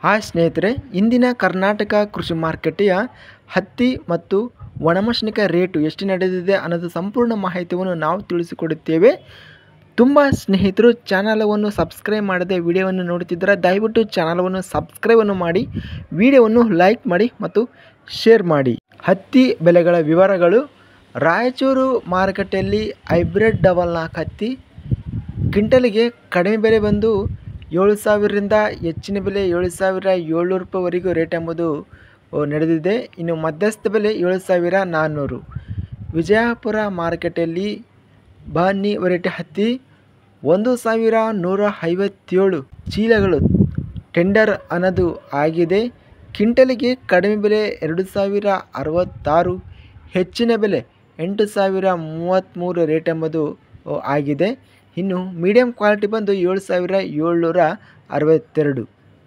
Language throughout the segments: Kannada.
ಹಾಯ್ ಸ್ನೇಹಿತರೆ ಇಂದಿನ ಕರ್ನಾಟಕ ಕೃಷಿ ಮಾರುಕಟ್ಟೆಯ ಹತ್ತಿ ಮತ್ತು ಒಣಮೆಣಸಿನಕಾಯಿ ರೇಟು ಎಷ್ಟು ನಡೆದಿದೆ ಅನ್ನೋದು ಸಂಪೂರ್ಣ ಮಾಹಿತಿಯನ್ನು ನಾವು ತಿಳಿಸಿಕೊಡುತ್ತೇವೆ ತುಂಬ ಸ್ನೇಹಿತರು ಚಾನಲವನ್ನು ಸಬ್ಸ್ಕ್ರೈಬ್ ಮಾಡದೆ ವಿಡಿಯೋವನ್ನು ನೋಡುತ್ತಿದ್ದರೆ ದಯವಿಟ್ಟು ಚಾನಲವನ್ನು ಸಬ್ಸ್ಕ್ರೈಬನ್ನು ಮಾಡಿ ವಿಡಿಯೋವನ್ನು ಲೈಕ್ ಮಾಡಿ ಮತ್ತು ಶೇರ್ ಮಾಡಿ ಹತ್ತಿ ಬೆಲೆಗಳ ವಿವರಗಳು ರಾಯಚೂರು ಮಾರುಕಟ್ಟೆಯಲ್ಲಿ ಹೈಬ್ರಿಡ್ ಡಬಲ್ ನಾಲ್ಕು ಹತ್ತಿ ಕ್ವಿಂಟಲಿಗೆ ಕಡಿಮೆ ಬೆಲೆ ಬಂದು ಏಳು ಸಾವಿರದಿಂದ ಹೆಚ್ಚಿನ ಬೆಲೆ ಏಳು ಸಾವಿರ ಏಳ್ನೂರು ರೂಪಾಯಿವರೆಗೂ ರೇಟ್ ಎಂಬುದು ಓ, ನಡೆದಿದೆ ಇನ್ನು ಮಧ್ಯಸ್ಥ ಬೆಲೆ ಏಳು ಸಾವಿರ ನಾನ್ನೂರು ವಿಜಯಪುರ ಮಾರುಕಟ್ಟೆಯಲ್ಲಿ ಬನ್ನಿ ವೆರೈಟಿ ಹತ್ತಿ ಒಂದು ಸಾವಿರ ನೂರ ಐವತ್ತೇಳು ಚೀಲಗಳು ಟೆಂಡರ್ ಅನ್ನೋದು ಆಗಿದೆ ಕ್ವಿಂಟಲಿಗೆ ಕಡಿಮೆ ಬೆಲೆ ಎರಡು ಸಾವಿರ ಅರವತ್ತಾರು ಹೆಚ್ಚಿನ ಬೆಲೆ ಎಂಟು ಸಾವಿರ ಮೂವತ್ತ್ಮೂರು ರೇಟ್ ಎಂಬುದು ಓ, ಆಗಿದೆ ಇನ್ನು ಮೀಡಿಯಂ ಕ್ವಾಲಿಟಿ ಬಂದು ಏಳು ಸಾವಿರ ಏಳ್ನೂರ ಅರವತ್ತೆರಡು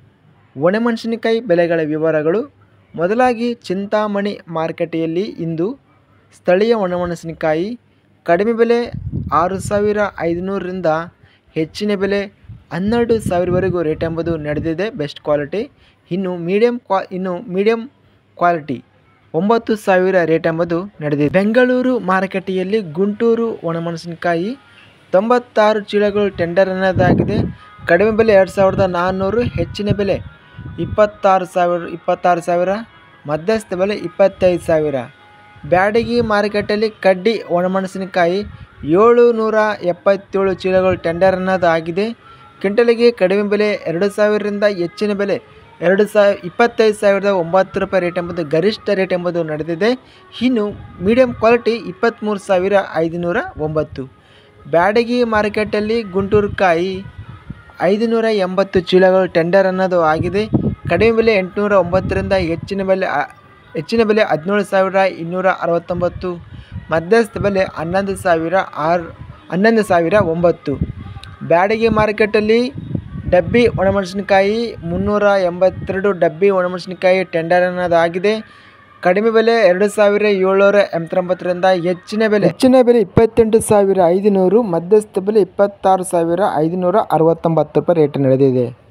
ಒಣಮೆಣಸಿನಕಾಯಿ ಬೆಲೆಗಳ ವಿವರಗಳು ಮೊದಲಾಗಿ ಚಿಂತಾಮಣಿ ಮಾರುಕಟ್ಟೆಯಲ್ಲಿ ಇಂದು ಸ್ಥಳೀಯ ಒಣಮೆಣಸಿನಕಾಯಿ ಕಡಿಮೆ ಬೆಲೆ ಆರು ಸಾವಿರ ಐದುನೂರರಿಂದ ಹೆಚ್ಚಿನ ಬೆಲೆ ಹನ್ನೆರಡು ಸಾವಿರವರೆಗೂ ರೇಟ್ ಎಂಬುದು ನಡೆದಿದೆ ಬೆಸ್ಟ್ ಕ್ವಾಲಿಟಿ ಇನ್ನು ಮೀಡಿಯಂ ಕ್ವಾ ಇನ್ನು ಮೀಡಿಯಂ ಕ್ವಾಲಿಟಿ ಒಂಬತ್ತು ಸಾವಿರ ರೇಟ್ ಎಂಬುದು ನಡೆದಿದೆ ಬೆಂಗಳೂರು ಮಾರುಕಟ್ಟೆಯಲ್ಲಿ ಗುಂಟೂರು ಒಣಮೆಣಸಿನಕಾಯಿ ತೊಂಬತ್ತಾರು ಚೀಲಗಳು ಟೆಂಡರ್ ಅನ್ನೋದಾಗಿದೆ ಕಡಿಮೆ ಬೆಲೆ ಎರಡು ಸಾವಿರದ ನಾನ್ನೂರು ಹೆಚ್ಚಿನ ಬೆಲೆ ಇಪ್ಪತ್ತಾರು ಸಾವಿರ ಇಪ್ಪತ್ತಾರು ಸಾವಿರ ಮಧ್ಯಸ್ಥ ಬೆಲೆ ಇಪ್ಪತ್ತೈದು ಸಾವಿರ ಬ್ಯಾಡಗಿ ಮಾರುಕಟ್ಟೆಯಲ್ಲಿ ಕಡ್ಡಿ ಒಣಮೆಣಸಿನಕಾಯಿ ಏಳು ನೂರ ಎಪ್ಪತ್ತೇಳು ಚೀಲಗಳು ಟೆಂಡರ್ ಅನ್ನೋದಾಗಿದೆ ಕ್ವಿಂಟಲಿಗೆ ಕಡಿಮೆ ಬೆಲೆ ಎರಡು ಸಾವಿರದಿಂದ ಹೆಚ್ಚಿನ ಬೆಲೆ ಎರಡು ಸಾವಿರ ಇಪ್ಪತ್ತೈದು ಸಾವಿರದ ಒಂಬತ್ತು ರೂಪಾಯಿ ರೇಟ್ ಎಂಬುದು ಗರಿಷ್ಠ ರೇಟ್ ಎಂಬುದು ನಡೆದಿದೆ ಇನ್ನು ಮೀಡಿಯಂ ಕ್ವಾಲಿಟಿ ಇಪ್ಪತ್ತ್ಮೂರು ಸಾವಿರ ಐದುನೂರ ಒಂಬತ್ತು ಬ್ಯಾಡಗಿ ಮಾರ್ಕೆಟಲ್ಲಿ ಗುಂಟೂರು ಕಾಯಿ ಐದುನೂರ ಎಂಬತ್ತು ಚೀಲಗಳು ಟೆಂಡರ್ ಅನ್ನೋದು ಆಗಿದೆ ಕಡಿಮೆ ಬೆಲೆ ಎಂಟುನೂರ ಒಂಬತ್ತರಿಂದ ಹೆಚ್ಚಿನ ಬೆಲೆ ಆ- ಹೆಚ್ಚಿನ ಬೆಲೆ ಹದಿನೇಳು ಸಾವಿರ ಇನ್ನೂರ ಅರವತ್ತೊಂಬತ್ತು ಮಧ್ಯಸ್ಥ ಬೆಲೆ ಹನ್ನೊಂದು ಸಾವಿರ ಆರು ಹನ್ನೊಂದು ಸಾವಿರ ಒಂಬತ್ತು ಬ್ಯಾಡಗಿ ಮಾರ್ಕೆಟಲ್ಲಿ ಡಬ್ಬಿ ಒಣಮೆಣಸಿನಕಾಯಿ ಮುನ್ನೂರ ಎಂಬತ್ತೆರಡು ಡಬ್ಬಿ ಒಣಮೆಣಸಿನಕಾಯಿ ಟೆಂಡರ್ ಅನ್ನೋದಾಗಿದೆ ಕಡಿಮೆ ಬೆಲೆ ಎರಡು ಸಾವಿರ ಏಳ್ನೂರ ಎಂಬತ್ತೊಂಬತ್ತರಿಂದ ಹೆಚ್ಚಿನ ಬೆಲೆ ಹೆಚ್ಚಿನ ಬೆಲೆ ಇಪ್ಪತ್ತೆಂಟು ಸಾವಿರ ಐದುನೂರು ಮಧ್ಯಸ್ಥ ಬೆಲೆ ಇಪ್ಪತ್ತಾರು ಸಾವಿರ ಐದುನೂರ ಅರವತ್ತೊಂಬತ್ತು ರೂಪಾಯಿ ರೇಟ್ ನಡೆದಿದೆ